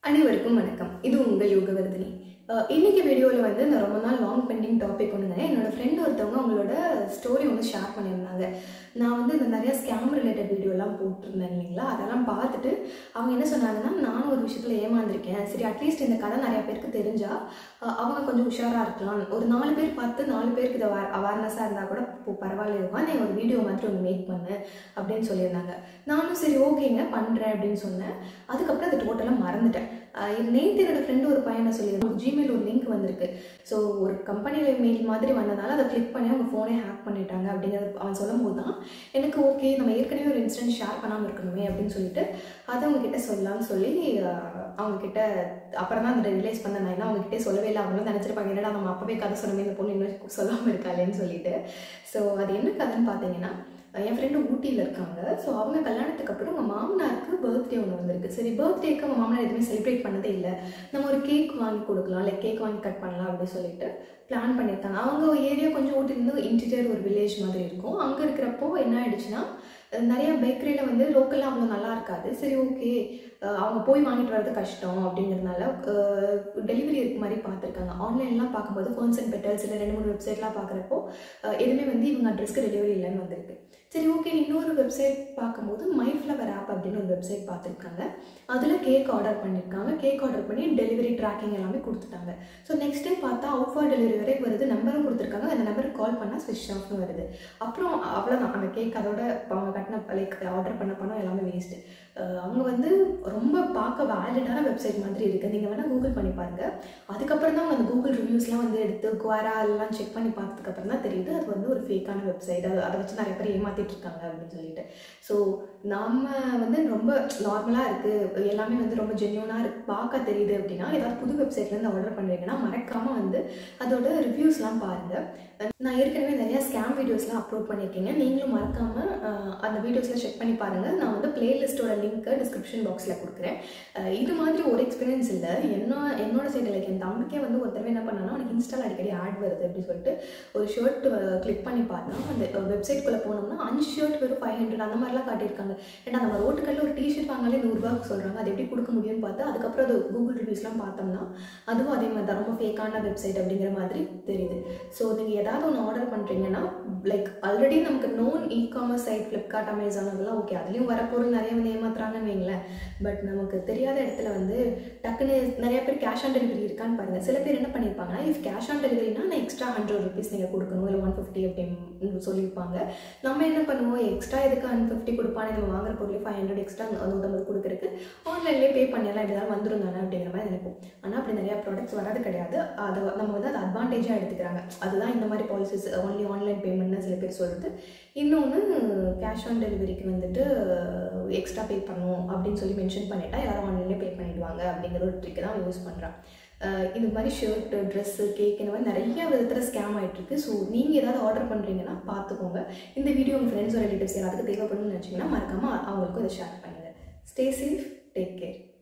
அனைவருக்கும் வணக்கம் இது உங்கள் யோகவர்தினி அஹ் இன்னைக்கு வீடியோவில் வந்து நான் ரொம்ப நாள் லாங் பெண்டிங் டாபிக் ஒன்றுங்க என்னோட ஃப்ரெண்ட் ஒருத்தவங்க அவங்களோட ஸ்டோரி வந்து ஷேர் பண்ணியிருந்தாங்க நான் வந்து இந்த நிறைய ஸ்கேம் ரிலேட்டட் வீடியோலாம் போட்டிருந்தேன் இல்லைங்களா அதெல்லாம் பார்த்துட்டு அவங்க என்ன சொன்னாங்கன்னா நானும் ஒரு விஷயத்தில் ஏமாந்திருக்கேன் சரி அட்லீஸ்ட் இந்த கதை நிறைய பேருக்கு தெரிஞ்சால் அஹ் அவங்க கொஞ்சம் உஷாராக இருக்கலாம் ஒரு நாலு பேர் பார்த்து நாலு பேருக்கு இது அவேர்னஸாக இருந்தால் கூட இப்போ பரவாயில்ல இருக்கும் நீ ஒரு வீடியோ மாதிரி ஒன்று மேக் பண்ணு அப்படின்னு சொல்லியிருந்தாங்க நானும் சரி ஓகேங்க பண்ணுறேன் அப்படின்னு சொன்னேன் அதுக்கப்புறம் அதை டோட்டலாக மறந்துட்டேன் ஆஹ் இது நேற்று என்னோட ஃப்ரெண்டு ஒரு பையனை சொல்லியிருந்தாங்க ஒரு ஜிமெயில் ஒரு லிங்க் வந்திருக்கு ஸோ ஒரு கம்பெனியில் மெயில் மாதிரி வந்ததால அதை கிளிக் பண்ணி அவங்க ஃபோனே ஹேக் பண்ணிட்டாங்க அப்படிங்கிறது அவன் சொல்லும் போது தான் எனக்கு ஓகே நம்ம ஏற்கனவே ஒரு இன்சிடென்ட் ஷேர் பண்ணாமல் இருக்கணுமே அப்படின்னு சொல்லிட்டு அதை அவங்கக்கிட்ட சொல்லலாம்னு சொல்லி ஆஹ் அவங்கக்கிட்ட அப்புறம் தான் அந்த ரியலைஸ் பண்ண நான் ஏன்னா அவங்ககிட்டே சொல்லவே இல்லை அவங்களும் நினச்சிருப்பாங்க என்னடா நம்ம அப்பவே கதை சொன்னமே இந்த பொண்ணு இன்னும் சொல்லாமல் இருக்காளேன்னு சொல்லிட்டு ஸோ அது என்ன கதைன்னு பார்த்தீங்கன்னா என் ஃப்ரெண்டு ஊட்டியில் இருக்காங்க ஸோ அவங்க கல்யாணத்துக்கு அப்புறம் அவங்க மாமனாருக்கு பர்த்டே ஒன்று வந்திருக்கு சரி பர்த்டேக்கு அவங்க மாமனார் எதுவுமே செலிப்ரேட் பண்ணதே இல்லை நம்ம ஒரு கேக் வாங்கி கொடுக்கலாம் லைக் கேக் வாங்கி கட் பண்ணலாம் அப்படின்னு சொல்லிட்டு பிளான் பண்ணியிருக்காங்க அவங்க ஏரியா கொஞ்சம் ஊட்டிலேருந்து இன்டீரியர் ஒரு வில்லேஜ் மாதிரி இருக்கும் அங்கே இருக்கிறப்போ என்ன ஆயிடுச்சுன்னா நிறைய பேக்கரியில் வந்து லோக்கலாக அவ்வளோ நல்லா இருக்காது சரி ஓகே அவங்க போய் வாங்கிட்டு வர்றது கஷ்டம் அப்படிங்கிறதுனால டெலிவரி இருக்க மாதிரி பார்த்துருக்காங்க ஆன்லைன்லாம் பார்க்கும்போது ஃபோன்ஸ் அண்ட் பெட்டல்ஸ் இல்லை ரெண்டு மூணு வெப்சைட்லாம் பார்க்குறப்போ எதுவுமே வந்து இவங்க அட்ரஸ்க்கு டெலிவரி இல்லைன்னு வந்திருக்கு சரி ஓகே இன்னொரு வெப்சைட் பார்க்கும்போது மை ஃப்ளவர் ஆப் அப்படின்னு ஒரு வெப்சைட் பார்த்துருக்காங்க அதில் கேக் ஆர்டர் பண்ணியிருக்காங்க கேக் ஆர்டர் பண்ணி டெலிவரி ட்ராக்கிங் எல்லாமே கொடுத்துட்டாங்க ஸோ நெக்ஸ்ட் டே பார்த்தா அவுட் ஃபார் டெலிவரி வரைக்கும் வருது நம்பரும் கொடுத்துருக்காங்க அந்த நம்பருக்கு கால் பண்ணால் ஸ்விட்ச் ஆஃப்னு வருது அப்புறம் அவ்வளோதான் அந்த கேக் அதோட அவங்க கட்டின லைக் ஆர்டர் பண்ண பணம் எல்லாமே வேஸ்ட்டு அவங்க வந்து ரொம்ப பார்க்க வேலிடான வெப்சைட் மாதிரி இருக்குது நீங்கள் வேணால் கூகுள் பண்ணி பாருங்கள் அதுக்கப்புறம் தான் அவங்க அந்த கூகுள் ரிவ்யூஸ்லாம் வந்து எடுத்து குவாரா எல்லாம் செக் பண்ணி பார்த்ததுக்கப்புறம் தான் தெரியுது அது வந்து ஒரு ஃபேக்கான வெப்சைட் அது அதை வச்சு நிறைய பேர் ஏமாற்றிட்டு இருக்காங்க அப்படின்னு சொல்லிட்டு ஸோ நம்ம வந்து ரொம்ப நார்மலாக இருக்குது எல்லாமே வந்து ரொம்ப ஜென்யூனாக இருக்கு பார்க்க தெரியுது அப்படின்னா ஏதாவது புது வெப்சைட்லேருந்து ஆர்டர் பண்ணுறீங்கன்னா மறக்காமல் வந்து அதோட ரிவ்யூஸ்லாம் பாருங்கள் நான் ஏற்கனவே நிறையா ஸ்கேம் வீடியோஸ்லாம் அப்லோட் பண்ணியிருக்கீங்க நீங்களும் மறக்காமல் அந்த வீடியோஸ்லாம் செக் பண்ணி பாருங்கள் நான் வந்து பிளேலிஸ்ட்டோட லிங்க்கை டிஸ்கிரிப்ஷன் பாக்ஸில் கொடுக்குறேன் இது மாதிரி ஒரு எக்ஸ்பீரியன்ஸ் இல்லை என்ன என்னோட சைடு லைக் என் தம்பிக்கே வந்து ஒரு தடவை என்ன பண்ணானா அவனுக்கு இன்ஸ்டால் அடிக்கடி ஆட் வருது அப்படின்னு சொல்லிட்டு ஒரு ஷர்ட் கிளிக் பண்ணி பார்த்தா அந்த வெப்சைட்குள்ளே போனோம்னா அஞ்சு ஷர்ட் வெறும் ஃபைவ் ஹண்ட்ரட் அந்த மாதிரிலாம் காட்டியிருக்காங்க ஏன்னா நம்ம ரோட்டுக்கல்ல ஒரு டிஷர்ட் வாங்காலே நூறுரூவாக்கு சொல்கிறாங்க அது எப்படி கொடுக்க முடியும்னு பார்த்து அதுக்கப்புறம் அது கூகுள் ரிவ்யூஸ்லாம் பார்த்தோம்னா அதுவும் அதே மாதிரி தான் ரொம்ப ஃபேக்கான வெப்சைட் அப்படிங்கிற மாதிரி தெரியுது ஸோ நீங்கள் ஏதாவது ஒன்று ஆர்டர் பண்ணுறீங்கன்னா லைக் ஆல்ரெடி நமக்கு known e commerce site Flipkart Amazon அதெல்லாம் ஓகே அதுலேயும் வர பொருள் நிறைய வந்து ஏமாத்துறாங்கன்னு வைங்களேன் பட் நமக்கு தெரியாத இடத்துல வந்து டக்குன்னு நிறைய பேர் கேஷ் ஆன் டெலிவரி இருக்கான்னு பாருங்கள் சில பேர் என்ன பண்ணியிருப்பாங்கன்னா இஃப் கேஷ் ஆன் டெலிவரினா நான் எக்ஸ்ட்ரா ஹண்ட்ரட் ருபீஸ் நீங்கள் கொடுக்கணும் இல்லை ஒன் ஃபிஃப்டி அப்படின்னு சொல்லியிருப்பாங்க நம்ம என்ன பண்ணுவோம் எக்ஸ்ட்ரா எதுக்கு ஒன் ஃபிஃப்டி கொடுப்பானே நம்ம வாங்குற பொருள் ஃபைவ் ஹண்ட்ரட் எக்ஸ்ட்ரா நூற்றம்பது கொடுக்குறதுக்கு ஆன்லைன்லேயே பே பண்ணிடலாம் இப்படி தான் வந்துடும் தானே அப்படிங்கிற மாதிரி நினைப்போம் ஆனால் அப்படி நிறையா ப்ராடக்ட்ஸ் வராது கிடையாது அதை நம்ம வந்து அதை அட்வான்டேஜாக எடுத்துக்கிறாங்க அதுதான் இந்த மாதிரி பாலிசிஸ் ஒன்லி ஆன்லைன் பேமெண்ட்னு சில பேர் சொல்கிறது இன்னொன்று கேஷ் ஆன் டெலிவரிக்கு வந்துட்டு எக்ஸ்ட்ரா பே பண்ணுவோம் அப்படின்னு சொல்லி மென்ஷன் பண்ணிட்டா யாரும் ஆன்லைன்லேயே பே பண்ணிடுவாங்க அப்படிங்கிற ஒரு ட்ரிக் தான் யூஸ் பண்ணுறான் இந்த மாதிரி ஷர்ட்டு ட்ரெஸ்ஸு கேக் இந்த மாதிரி நிறைய விதத்தில் ஸ்கேம் ஆகிட்டுருக்கு ஸோ நீங்கள் ஏதாவது ஆர்டர் பண்ணுறீங்கன்னா பார்த்துக்கோங்க இந்த வீடியோ உங்கள் ஃப்ரெண்ட்ஸ் ரிலேட்டிவ்ஸ் யாராவது தேவைப்படும்னு நினச்சிங்கன்னா மறக்காமல் அவங்களுக்கும் இதை ஷேர் பண்ணுங்கள் ஸ்டே சேஃப் டேக் கேர்